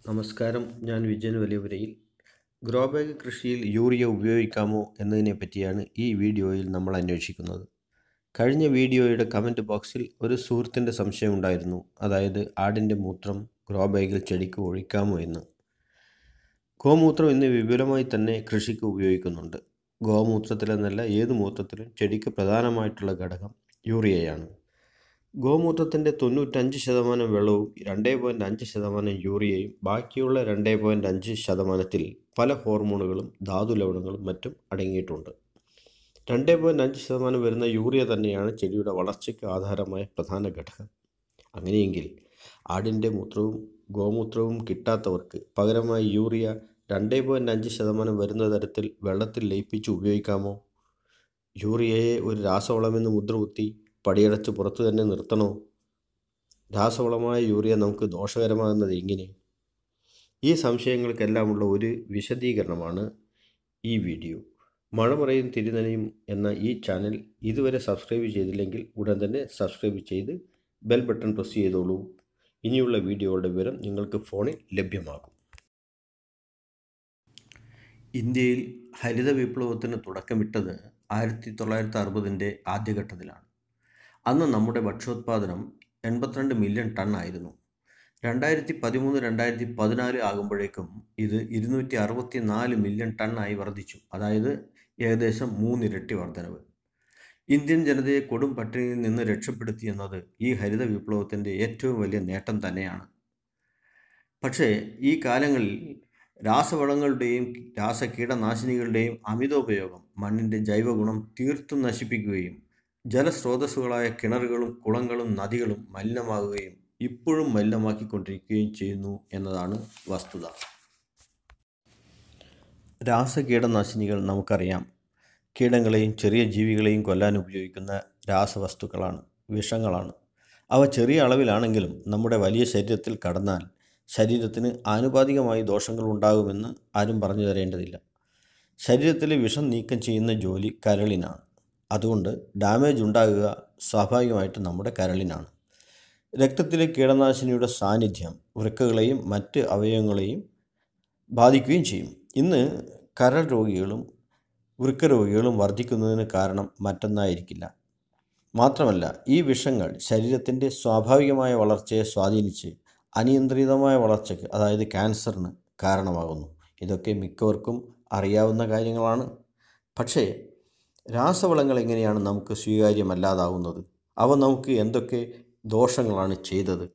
നമസ്കാരം ഞാൻ Vijayan Valiyapurayil grow bag കൃഷിയിൽ യൂറിയ ഉപയോഗിക്കാമോ എന്നതിനെ പറ്റിയാണ് ഈ വീഡിയോയിൽ നമ്മൾ അന്വേഷിക്കുന്നത് കഴിഞ്ഞ വീഡിയോയുടെ കമൻറ്റ് ബോക്സിൽ ഒരു സുഹൃത്തിൻ്റെ സംശയം ഉണ്ടായിരുന്നു അതായത് ആടിൻ്റെ മൂത്രം ഗ്രോ ബാഗിൽ ചെടിക്ക് ഒഴിക്കാമോ എന്ന് ഗോമൂത്രം ഇന്ന് വിപുലമായി തന്നെ കൃഷിക്ക് ഉപയോഗിക്കുന്നുണ്ട് ഗോമൂത്രത്തിലെന്നല്ല ഏത് മൂത്രത്തിലും ചെടിക്ക് പ്രധാനമായിട്ടുള്ള ഘടകം യൂറിയയാണ് ഗോമൂത്രത്തിൻ്റെ തൊണ്ണൂറ്റഞ്ച് ശതമാനം വെള്ളവും രണ്ട് പോയിൻറ്റ് അഞ്ച് ശതമാനം യൂറിയയും ബാക്കിയുള്ള രണ്ട് പോയിൻറ്റ് അഞ്ച് ശതമാനത്തിൽ പല ഹോർമോണുകളും ധാതു ലവണങ്ങളും മറ്റും അടങ്ങിയിട്ടുണ്ട് രണ്ട് പോയിൻറ്റ് അഞ്ച് ശതമാനം വരുന്ന യൂറിയ തന്നെയാണ് ചെടിയുടെ വളർച്ചയ്ക്ക് ആധാരമായ പ്രധാന ഘടകം അങ്ങനെയെങ്കിൽ ആടിൻ്റെ മൂത്രവും ഗോമൂത്രവും കിട്ടാത്തവർക്ക് പകരമായി യൂറിയ രണ്ട് പോയിൻറ്റ് അഞ്ച് ശതമാനം വരുന്ന തരത്തിൽ വെള്ളത്തിൽ ലയിപ്പിച്ച് ഉപയോഗിക്കാമോ യൂറിയയെ ഒരു രാസവളമെന്ന് മുദ്രകുത്തി പടിയടച്ച് പുറത്തു തന്നെ നിർത്തണോ രാസവളമായ യൂറിയ നമുക്ക് ദോഷകരമാകുന്നത് എങ്ങനെ ഈ സംശയങ്ങൾക്കെല്ലാമുള്ള ഒരു വിശദീകരണമാണ് ഈ വീഡിയോ മഴ പറയും തിരുനനയും എന്ന ഈ ചാനൽ ഇതുവരെ സബ്സ്ക്രൈബ് ചെയ്തില്ലെങ്കിൽ ഉടൻ തന്നെ സബ്സ്ക്രൈബ് ചെയ്ത് ബെൽ ബട്ടൺ പ്രസ് ചെയ്തോളൂ ഇനിയുള്ള വീഡിയോകളുടെ വിവരം നിങ്ങൾക്ക് ഫോണിൽ ലഭ്യമാകും ഇന്ത്യയിൽ ഹരിത വിപ്ലവത്തിന് തുടക്കമിട്ടത് ആയിരത്തി തൊള്ളായിരത്തി അറുപതിൻ്റെ ആദ്യഘട്ടത്തിലാണ് അന്ന് നമ്മുടെ ഭക്ഷ്യോത്പാദനം എൺപത്തിരണ്ട് മില്യൺ ടൺ ആയിരുന്നു രണ്ടായിരത്തി പതിമൂന്ന് രണ്ടായിരത്തി പതിനാല് ആകുമ്പോഴേക്കും ഇത് ഇരുന്നൂറ്റി അറുപത്തി നാല് മില്യൺ ടൺ ആയി വർദ്ധിച്ചു അതായത് ഏകദേശം മൂന്നിരട്ടി വർധനവ് ഇന്ത്യൻ ജനതയെ കൊടും പട്ടിണിയിൽ നിന്ന് രക്ഷപ്പെടുത്തി എന്നത് ഈ ഹരിത വിപ്ലവത്തിൻ്റെ ഏറ്റവും വലിയ നേട്ടം തന്നെയാണ് പക്ഷേ ഈ കാലങ്ങളിൽ രാസവളങ്ങളുടെയും രാസകീടനാശിനികളുടെയും അമിതോപയോഗം മണ്ണിൻ്റെ ജൈവഗുണം തീർത്തും നശിപ്പിക്കുകയും ജലസ്രോതസ്സുകളായ കിണറുകളും കുളങ്ങളും നദികളും മലിനമാകുകയും ഇപ്പോഴും മലിനമാക്കിക്കൊണ്ടിരിക്കുകയും ചെയ്യുന്നു എന്നതാണ് വസ്തുത രാസകീടനാശിനികൾ നമുക്കറിയാം കീടങ്ങളെയും ചെറിയ ജീവികളെയും കൊല്ലാൻ ഉപയോഗിക്കുന്ന രാസവസ്തുക്കളാണ് വിഷങ്ങളാണ് അവ ചെറിയ അളവിലാണെങ്കിലും നമ്മുടെ വലിയ ശരീരത്തിൽ കടന്നാൽ ശരീരത്തിന് ആനുപാതികമായി ദോഷങ്ങൾ ഉണ്ടാകുമെന്ന് ആരും പറഞ്ഞു തരേണ്ടതില്ല ശരീരത്തിലെ വിഷം നീക്കം ചെയ്യുന്ന ജോലി കരളിനാണ് അതുകൊണ്ട് ഡാമേജ് ഉണ്ടാകുക സ്വാഭാവികമായിട്ട് നമ്മുടെ കരളിനാണ് രക്തത്തിലെ കീടനാശിനിയുടെ സാന്നിധ്യം വൃക്കകളെയും മറ്റ് അവയവങ്ങളെയും ബാധിക്കുകയും ചെയ്യും ഇന്ന് കരൾ രോഗികളും വൃക്ക രോഗികളും വർദ്ധിക്കുന്നതിന് കാരണം മറ്റൊന്നായിരിക്കില്ല മാത്രമല്ല ഈ വിഷങ്ങൾ ശരീരത്തിൻ്റെ സ്വാഭാവികമായ വളർച്ചയെ സ്വാധീനിച്ച് അനിയന്ത്രിതമായ വളർച്ചയ്ക്ക് അതായത് ക്യാൻസറിന് കാരണമാകുന്നു ഇതൊക്കെ മിക്കവർക്കും അറിയാവുന്ന കാര്യങ്ങളാണ് പക്ഷേ രാസവളങ്ങൾ എങ്ങനെയാണ് നമുക്ക് സ്വീകാര്യമല്ലാതാവുന്നത് അവ നമുക്ക് എന്തൊക്കെ ദോഷങ്ങളാണ് ചെയ്തത്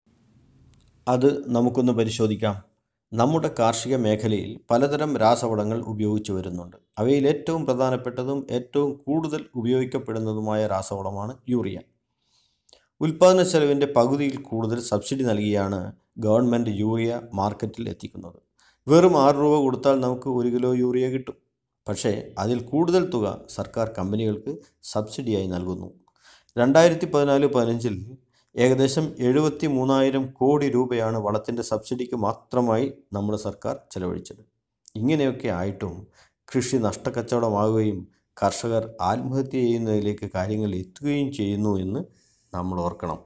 അത് നമുക്കൊന്ന് പരിശോധിക്കാം നമ്മുടെ കാർഷിക മേഖലയിൽ പലതരം രാസവളങ്ങൾ ഉപയോഗിച്ചു വരുന്നുണ്ട് അവയിൽ ഏറ്റവും പ്രധാനപ്പെട്ടതും ഏറ്റവും കൂടുതൽ ഉപയോഗിക്കപ്പെടുന്നതുമായ രാസവളമാണ് യൂറിയ ഉൽപ്പാദന ചെലവിൻ്റെ പകുതിയിൽ കൂടുതൽ സബ്സിഡി നൽകിയാണ് ഗവൺമെൻറ് യൂറിയ മാർക്കറ്റിൽ എത്തിക്കുന്നത് വെറും ആറ് രൂപ കൊടുത്താൽ നമുക്ക് ഒരു കിലോ യൂറിയ കിട്ടും പക്ഷേ അതിൽ കൂടുതൽ തുക സർക്കാർ കമ്പനികൾക്ക് സബ്സിഡിയായി നൽകുന്നു രണ്ടായിരത്തി പതിനാല് പതിനഞ്ചിൽ ഏകദേശം എഴുപത്തി മൂന്നായിരം കോടി രൂപയാണ് വളത്തിൻ്റെ സബ്സിഡിക്ക് മാത്രമായി നമ്മുടെ സർക്കാർ ചെലവഴിച്ചത് ഇങ്ങനെയൊക്കെ ആയിട്ടും കൃഷി നഷ്ടക്കച്ചവടമാവുകയും കർഷകർ ആത്മഹത്യ ചെയ്യുന്നതിലേക്ക് കാര്യങ്ങൾ എത്തുകയും ചെയ്യുന്നു എന്ന് നമ്മൾ ഓർക്കണം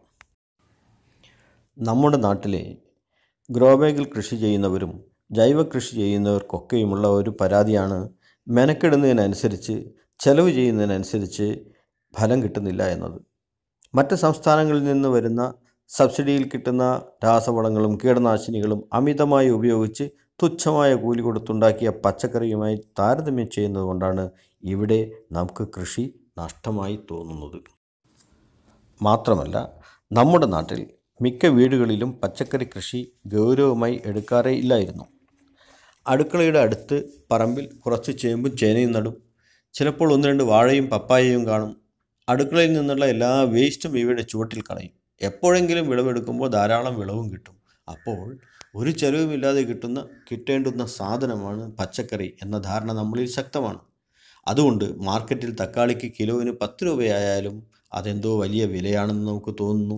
നമ്മുടെ നാട്ടിലെ ഗ്രോബാഗിൽ കൃഷി ചെയ്യുന്നവരും ജൈവ കൃഷി ചെയ്യുന്നവർക്കൊക്കെയുമുള്ള ഒരു പരാതിയാണ് മെനക്കെടുന്നതിനനുസരിച്ച് ചെലവ് ചെയ്യുന്നതിനനുസരിച്ച് ഫലം കിട്ടുന്നില്ല എന്നത് മറ്റ് സംസ്ഥാനങ്ങളിൽ നിന്ന് വരുന്ന സബ്സിഡിയിൽ കിട്ടുന്ന രാസവളങ്ങളും കീടനാശിനികളും അമിതമായി ഉപയോഗിച്ച് തുച്ഛമായ കൂലി കൊടുത്തുണ്ടാക്കിയ പച്ചക്കറിയുമായി താരതമ്യം ചെയ്യുന്നത് കൊണ്ടാണ് ഇവിടെ നമുക്ക് കൃഷി നഷ്ടമായി തോന്നുന്നത് മാത്രമല്ല നമ്മുടെ നാട്ടിൽ മിക്ക വീടുകളിലും പച്ചക്കറി കൃഷി ഗൗരവമായി എടുക്കാറേ ഇല്ലായിരുന്നു അടുക്കളയുടെ അടുത്ത് പറമ്പിൽ കുറച്ച് ചേമ്പും ചേനയും നടും ചിലപ്പോൾ ഒന്ന് രണ്ട് വാഴയും പപ്പായയും കാണും അടുക്കളയിൽ നിന്നുള്ള എല്ലാ വേസ്റ്റും ഇവയുടെ ചുവട്ടിൽ കളയും എപ്പോഴെങ്കിലും വിളവെടുക്കുമ്പോൾ ധാരാളം വിളവും കിട്ടും അപ്പോൾ ഒരു ചെലവുമില്ലാതെ കിട്ടുന്ന കിട്ടേണ്ടുന്ന സാധനമാണ് പച്ചക്കറി എന്ന ധാരണ നമ്മളിൽ ശക്തമാണ് അതുകൊണ്ട് മാർക്കറ്റിൽ തക്കാളിക്ക് കിലോവിന് പത്ത് രൂപയായാലും അതെന്തോ വലിയ വിലയാണെന്ന് നമുക്ക് തോന്നുന്നു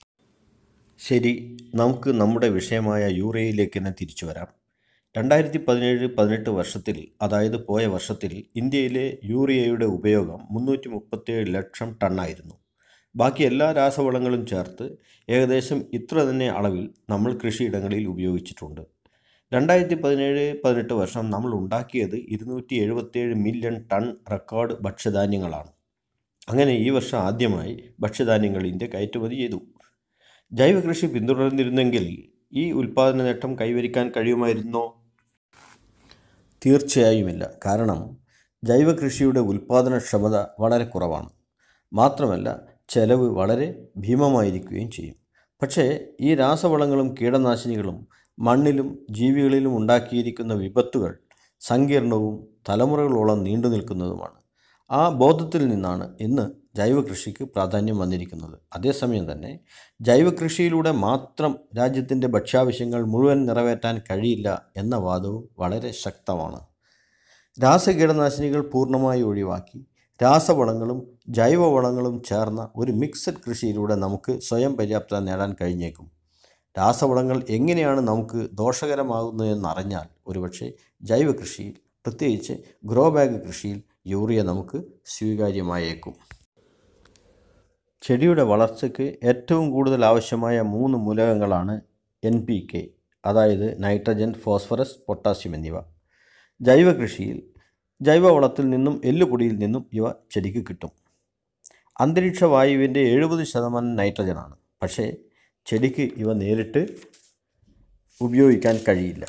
ശരി നമുക്ക് നമ്മുടെ വിഷയമായ യൂറിയയിലേക്ക് തന്നെ തിരിച്ചു വരാം രണ്ടായിരത്തി പതിനേഴ് പതിനെട്ട് വർഷത്തിൽ അതായത് പോയ വർഷത്തിൽ ഇന്ത്യയിലെ യൂറിയയുടെ ഉപയോഗം മുന്നൂറ്റി മുപ്പത്തിയേഴ് ലക്ഷം ടണ്ണായിരുന്നു ബാക്കി എല്ലാ രാസവളങ്ങളും ചേർത്ത് ഏകദേശം ഇത്ര തന്നെ അളവിൽ നമ്മൾ കൃഷിയിടങ്ങളിൽ ഉപയോഗിച്ചിട്ടുണ്ട് രണ്ടായിരത്തി പതിനേഴ് പതിനെട്ട് വർഷം നമ്മൾ ഉണ്ടാക്കിയത് ഇരുന്നൂറ്റി എഴുപത്തേഴ് മില്യൺ ടൺ റെക്കോർഡ് ഭക്ഷ്യധാന്യങ്ങളാണ് അങ്ങനെ ഈ വർഷം ആദ്യമായി ഭക്ഷ്യധാന്യങ്ങൾ ഇന്ത്യ കയറ്റുമതി ചെയ്തു ജൈവ കൃഷി പിന്തുടർന്നിരുന്നെങ്കിൽ ഈ ഉൽപ്പാദന നേട്ടം കൈവരിക്കാൻ കഴിയുമായിരുന്നോ തീർച്ചയായുമില്ല കാരണം ജൈവ കൃഷിയുടെ ഉൽപ്പാദനക്ഷമത വളരെ കുറവാണ് മാത്രമല്ല ചെലവ് വളരെ ഭീമമായിരിക്കുകയും ചെയ്യും പക്ഷേ ഈ രാസവളങ്ങളും കീടനാശിനികളും മണ്ണിലും ജീവികളിലും ഉണ്ടാക്കിയിരിക്കുന്ന വിപത്തുകൾ സങ്കീർണവും തലമുറകളോളം നീണ്ടു നിൽക്കുന്നതുമാണ് ആ ബോധത്തിൽ നിന്നാണ് ഇന്ന് ജൈവ കൃഷിക്ക് പ്രാധാന്യം വന്നിരിക്കുന്നത് അതേസമയം തന്നെ ജൈവ കൃഷിയിലൂടെ മാത്രം രാജ്യത്തിൻ്റെ ഭക്ഷ്യാവശ്യങ്ങൾ മുഴുവൻ നിറവേറ്റാൻ കഴിയില്ല എന്ന വാദവും വളരെ ശക്തമാണ് രാസകീടനാശിനികൾ പൂർണ്ണമായി ഒഴിവാക്കി രാസവളങ്ങളും ജൈവവളങ്ങളും ചേർന്ന ഒരു മിക്സഡ് കൃഷിയിലൂടെ നമുക്ക് സ്വയം പര്യാപ്തത നേടാൻ കഴിഞ്ഞേക്കും രാസവളങ്ങൾ എങ്ങനെയാണ് നമുക്ക് ദോഷകരമാകുന്നതെന്നറിഞ്ഞാൽ ഒരുപക്ഷെ ജൈവ കൃഷിയിൽ പ്രത്യേകിച്ച് ഗ്രോ ബാഗ് കൃഷിയിൽ യൂറിയ നമുക്ക് സ്വീകാര്യമായേക്കും ചെടിയുടെ വളർച്ചയ്ക്ക് ഏറ്റവും കൂടുതൽ ആവശ്യമായ മൂന്ന് മൂലകങ്ങളാണ് എൻ പി കെ അതായത് നൈട്രജൻ ഫോസ്ഫറസ് പൊട്ടാസ്യം എന്നിവ ജൈവ കൃഷിയിൽ ജൈവവളത്തിൽ നിന്നും എല്ലുപൊടിയിൽ നിന്നും ഇവ ചെടിക്ക് കിട്ടും അന്തരീക്ഷ വായുവിൻ്റെ എഴുപത് ശതമാനം നൈട്രജനാണ് പക്ഷേ ചെടിക്ക് ഇവ നേരിട്ട് ഉപയോഗിക്കാൻ കഴിയില്ല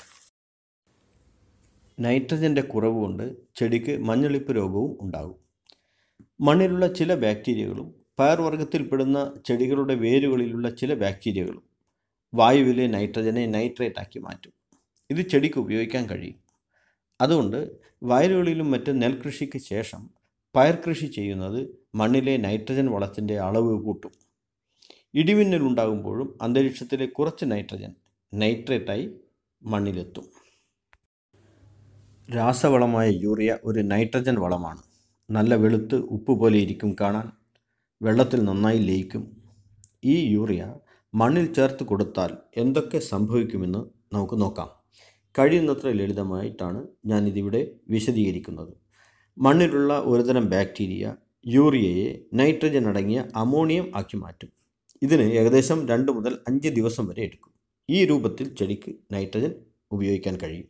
നൈട്രജൻ്റെ കുറവ് കൊണ്ട് ചെടിക്ക് മഞ്ഞളിപ്പ് രോഗവും ഉണ്ടാകും മണ്ണിലുള്ള ചില ബാക്ടീരിയകളും പയർവർഗ്ഗത്തിൽപ്പെടുന്ന ചെടികളുടെ വേരുകളിലുള്ള ചില ബാക്ടീരിയകളും വായുവിലെ നൈട്രജനെ നൈട്രേറ്റ് ആക്കി മാറ്റും ഇത് ചെടിക്ക് ഉപയോഗിക്കാൻ കഴിയും അതുകൊണ്ട് വയലുകളിലും മറ്റ് നെൽകൃഷിക്ക് ശേഷം പയർ കൃഷി ചെയ്യുന്നത് മണ്ണിലെ നൈട്രജൻ വളത്തിൻ്റെ അളവ് കൂട്ടും ഇടിമിന്നൽ ഉണ്ടാകുമ്പോഴും അന്തരീക്ഷത്തിലെ കുറച്ച് നൈട്രജൻ നൈട്രേറ്റായി മണ്ണിലെത്തും രാസവളമായ യൂറിയ ഒരു നൈട്രജൻ വളമാണ് നല്ല വെളുത്ത് ഉപ്പ് പോലെ ഇരിക്കും കാണാൻ വെള്ളത്തിൽ നന്നായി ലയിക്കും ഈ യൂറിയ മണ്ണിൽ ചേർത്ത് കൊടുത്താൽ എന്തൊക്കെ സംഭവിക്കുമെന്ന് നമുക്ക് നോക്കാം കഴിയുന്നത്ര ലളിതമായിട്ടാണ് ഞാനിതിവിടെ വിശദീകരിക്കുന്നത് മണ്ണിലുള്ള ഒരുതരം ബാക്ടീരിയ യൂറിയയെ നൈട്രജൻ അടങ്ങിയ അമോണിയം ആക്കി മാറ്റും ഇതിന് ഏകദേശം രണ്ട് മുതൽ അഞ്ച് ദിവസം വരെ എടുക്കും ഈ രൂപത്തിൽ ചെടിക്ക് നൈട്രജൻ ഉപയോഗിക്കാൻ കഴിയും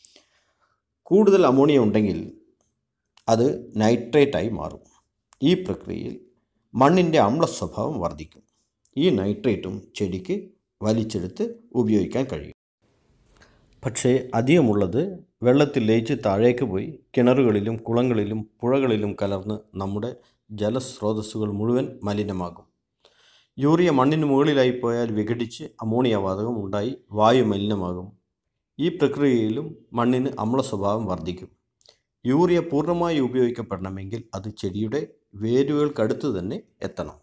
കൂടുതൽ അമോണിയ ഉണ്ടെങ്കിൽ അത് നൈട്രേറ്റായി മാറും ഈ പ്രക്രിയയിൽ മണ്ണിൻ്റെ അമ്ല സ്വഭാവം വർദ്ധിക്കും ഈ നൈട്രേറ്റും ചെടിക്ക് വലിച്ചെടുത്ത് ഉപയോഗിക്കാൻ കഴിയും പക്ഷേ അധികമുള്ളത് വെള്ളത്തിൽ ലയിച്ച് താഴേക്ക് പോയി കിണറുകളിലും കുളങ്ങളിലും പുഴകളിലും കലർന്ന് നമ്മുടെ ജലസ്രോതസ്സുകൾ മുഴുവൻ മലിനമാകും യൂറിയ മണ്ണിന് മുകളിലായി പോയാൽ വിഘടിച്ച് അമോണിയ വാതകം ഉണ്ടായി വായു മലിനമാകും ഈ പ്രക്രിയയിലും മണ്ണിന് അമ്ല സ്വഭാവം വർദ്ധിക്കും യൂറിയ പൂർണ്ണമായി ഉപയോഗിക്കപ്പെടണമെങ്കിൽ അത് ചെടിയുടെ വേരുകൾക്കടുത്ത് തന്നെ എത്തണം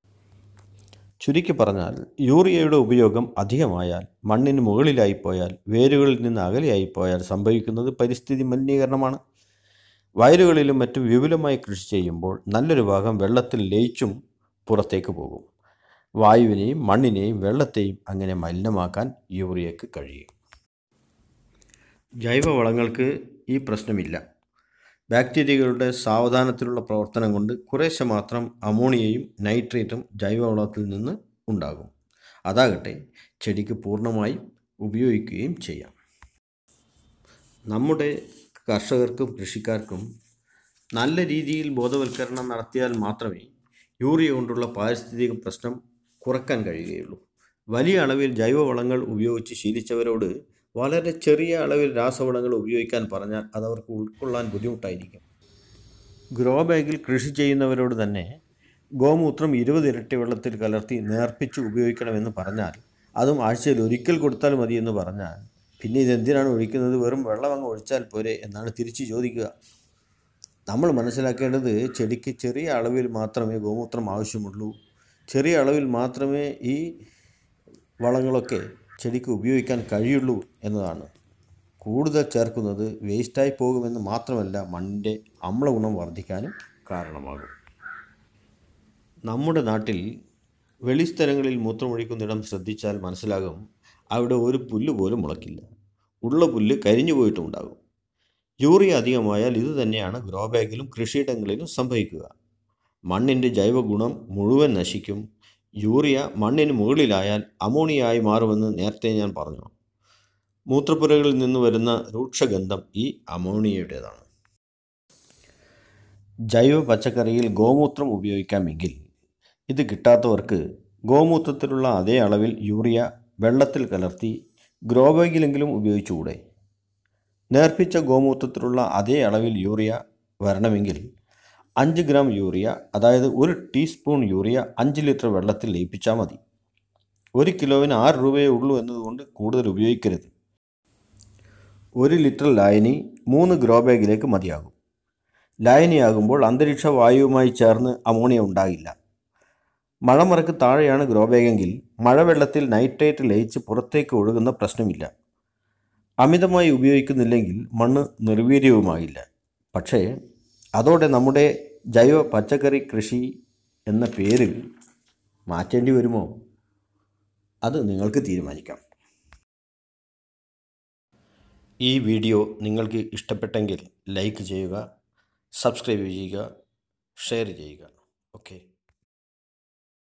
ചുരുക്കി പറഞ്ഞാൽ യൂറിയയുടെ ഉപയോഗം അധികമായാൽ മണ്ണിന് മുകളിലായിപ്പോയാൽ വേരുകളിൽ നിന്ന് അകലെയായിപ്പോയാൽ സംഭവിക്കുന്നത് പരിസ്ഥിതി മലിനീകരണമാണ് വയലുകളിലും മറ്റും വിപുലമായി കൃഷി ചെയ്യുമ്പോൾ നല്ലൊരു ഭാഗം വെള്ളത്തിൽ ലയിച്ചും പുറത്തേക്ക് പോകും വായുവിനെയും മണ്ണിനെയും വെള്ളത്തെയും അങ്ങനെ മലിനമാക്കാൻ യൂറിയക്ക് കഴിയും ജൈവവളങ്ങൾക്ക് ഈ പ്രശ്നമില്ല ബാക്ടീരിയകളുടെ സാവധാനത്തിലുള്ള പ്രവർത്തനം കൊണ്ട് കുറേശ്ശെ മാത്രം അമോണിയയും നൈട്രേറ്റും ജൈവവളത്തിൽ നിന്ന് ഉണ്ടാകും അതാകട്ടെ ചെടിക്ക് പൂർണ്ണമായും ഉപയോഗിക്കുകയും ചെയ്യാം നമ്മുടെ കർഷകർക്കും കൃഷിക്കാർക്കും നല്ല രീതിയിൽ ബോധവൽക്കരണം നടത്തിയാൽ മാത്രമേ യൂറിയ കൊണ്ടുള്ള പാരിസ്ഥിതിക പ്രശ്നം കുറക്കാൻ കഴിയുകയുള്ളൂ വലിയ അളവിൽ ജൈവവളങ്ങൾ ഉപയോഗിച്ച് ശീലിച്ചവരോട് വളരെ ചെറിയ അളവിൽ രാസവളങ്ങൾ ഉപയോഗിക്കാൻ പറഞ്ഞാൽ അതവർക്ക് ഉൾക്കൊള്ളാൻ ബുദ്ധിമുട്ടായിരിക്കും ഗ്രോ ബാഗിൽ കൃഷി ചെയ്യുന്നവരോട് തന്നെ ഗോമൂത്രം ഇരുപത് ഇരട്ടി വെള്ളത്തിൽ കലർത്തി നേർപ്പിച്ച് ഉപയോഗിക്കണമെന്ന് പറഞ്ഞാൽ അതും ആഴ്ചയിൽ ഒരിക്കൽ കൊടുത്താൽ മതി എന്ന് പറഞ്ഞാൽ പിന്നെ ഇതെന്തിനാണ് ഒഴിക്കുന്നത് വെറും വെള്ളം അങ്ങ് ഒഴിച്ചാൽ പോരെ എന്നാണ് തിരിച്ച് ചോദിക്കുക നമ്മൾ മനസ്സിലാക്കേണ്ടത് ചെടിക്ക് ചെറിയ അളവിൽ മാത്രമേ ഗോമൂത്രം ആവശ്യമുള്ളൂ ചെറിയ അളവിൽ മാത്രമേ ഈ വളങ്ങളൊക്കെ ചെടിക്ക് ഉപയോഗിക്കാൻ കഴിയുള്ളൂ എന്നതാണ് കൂടുതൽ ചേർക്കുന്നത് വേസ്റ്റായി പോകുമെന്ന് മാത്രമല്ല മണ്ണിൻ്റെ അമ്ലഗുണം വർദ്ധിക്കാനും കാരണമാകും നമ്മുടെ നാട്ടിൽ വെളിസ്ഥലങ്ങളിൽ മൂത്രമൊഴിക്കുന്നിടം ശ്രദ്ധിച്ചാൽ മനസ്സിലാകും അവിടെ ഒരു പുല്ല് പോലും മുളയ്ക്കില്ല ഉള്ള പുല്ല് കരിഞ്ഞു പോയിട്ടുണ്ടാകും യൂറിയ അധികമായാൽ ഇത് തന്നെയാണ് ഗ്രോ ബാഗിലും കൃഷിയിടങ്ങളിലും സംഭവിക്കുക മണ്ണിൻ്റെ ജൈവഗുണം മുഴുവൻ നശിക്കും യൂറിയ മണ്ണിന് മുകളിലായാൽ അമോണിയായി മാറുമെന്ന് നേരത്തെ ഞാൻ പറഞ്ഞു മൂത്രപ്പുരകളിൽ നിന്ന് വരുന്ന രൂക്ഷഗന്ധം ഈ അമോണിയയുടേതാണ് ജൈവ പച്ചക്കറിയിൽ ഗോമൂത്രം ഉപയോഗിക്കാമെങ്കിൽ ഇത് കിട്ടാത്തവർക്ക് ഗോമൂത്രത്തിലുള്ള അതേ അളവിൽ യൂറിയ വെള്ളത്തിൽ കലർത്തി ഗ്രോബാഗിലെങ്കിലും ഉപയോഗിച്ചുകൂടെ നേർപ്പിച്ച ഗോമൂത്രത്തിലുള്ള അതേ അളവിൽ യൂറിയ വരണമെങ്കിൽ അഞ്ച് ഗ്രാം യൂറിയ അതായത് ഒരു ടീസ്പൂൺ യൂറിയ അഞ്ച് ലിറ്റർ വെള്ളത്തിൽ ലയിപ്പിച്ചാൽ മതി ഒരു കിലോവിന് ആറ് രൂപയേ ഉള്ളൂ എന്നതുകൊണ്ട് കൂടുതൽ ഉപയോഗിക്കരുത് ഒരു ലിറ്റർ ലായനി മൂന്ന് ഗ്രോ ബാഗിലേക്ക് മതിയാകും ലായനിയാകുമ്പോൾ അന്തരീക്ഷ വായുവുമായി ചേർന്ന് അമോണിയ ഉണ്ടാകില്ല മഴമറക്ക് താഴെയാണ് ഗ്രോ ബാഗെങ്കിൽ മഴവെള്ളത്തിൽ നൈട്രേറ്റ് ലയിച്ച് പുറത്തേക്ക് ഒഴുകുന്ന പ്രശ്നമില്ല അമിതമായി ഉപയോഗിക്കുന്നില്ലെങ്കിൽ മണ്ണ് നിർവീര്യവുമാകില്ല പക്ഷേ അതോടെ നമ്മുടെ ജൈവ പച്ചക്കറി കൃഷി എന്ന പേര് മാറ്റേണ്ടി വരുമോ അത് നിങ്ങൾക്ക് തീരുമാനിക്കാം ഈ വീഡിയോ നിങ്ങൾക്ക് ഇഷ്ടപ്പെട്ടെങ്കിൽ ലൈക്ക് ചെയ്യുക സബ്സ്ക്രൈബ് ചെയ്യുക ഷെയർ ചെയ്യുക ഓക്കെ